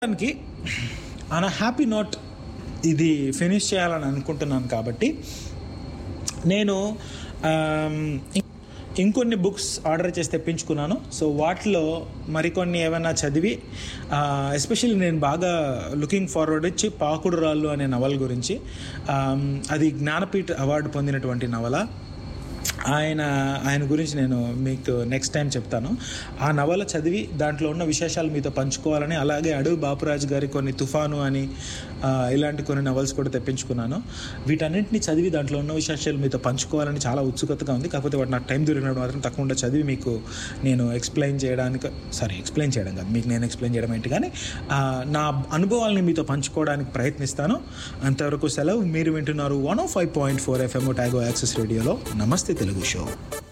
దానికి on happy note ఇది finish చేయాలని అనుకుంటున్నాను కాబట్టి నేను ఆమ్, ఇం- ఇంకొన్ని బుక్స్ ఆర్డర్ చేసి తెప్పించుకున్నాను సో వాటిలో మరికొన్ని ఏమైనా చదివి ఎస్పెషల్లీ నేను బాగా లుకింగ్ ఫార్వర్డ్ వచ్చి పాకుడు రాళ్ళు అనే నవల గురించి ఆమ్, అది జ్ఞానపీఠ అవార్డు పొందినటువంటి నవల ఆయన ఆయన గురించి నేను మీకు నెక్స్ట్ టైం చెప్తాను ఆ నవల చదివి దాంట్లో ఉన్న విశేషాలు మీతో పంచుకోవాలని అలాగే అడవి బాపురాజు గారి కొన్ని తుఫాను అని ఆ, ఇలాంటి కొన్ని నవల్స్ కూడా తెప్పించుకున్నాను వీటన్నింటిని చదివి దాంట్లో ఉన్న విశేషాలు మీతో పంచుకోవాలని చాలా ఉత్సుకతగా ఉంది కాకపోతే వాటి నాకు టైం దొరికినప్పుడు మాత్రం తప్పకుండా చదివి మీకు నేను ఎక్స్ప్లెయిన్ చేయడానికి సారీ ఎక్స్ప్లెయిన్ చేయడం కాదు మీకు నేను ఎక్స్ప్లెయిన్ చేయడం ఏంటి కానీ ఆ, నా అనుభవాల్ని మీతో పంచుకోవడానికి ప్రయత్నిస్తాను అంతవరకు సెలవు మీరు వింటున్నారు one O five point four FM టాగో యాక్సెస్ రేడియోలో నమస్తే తెలుగు షో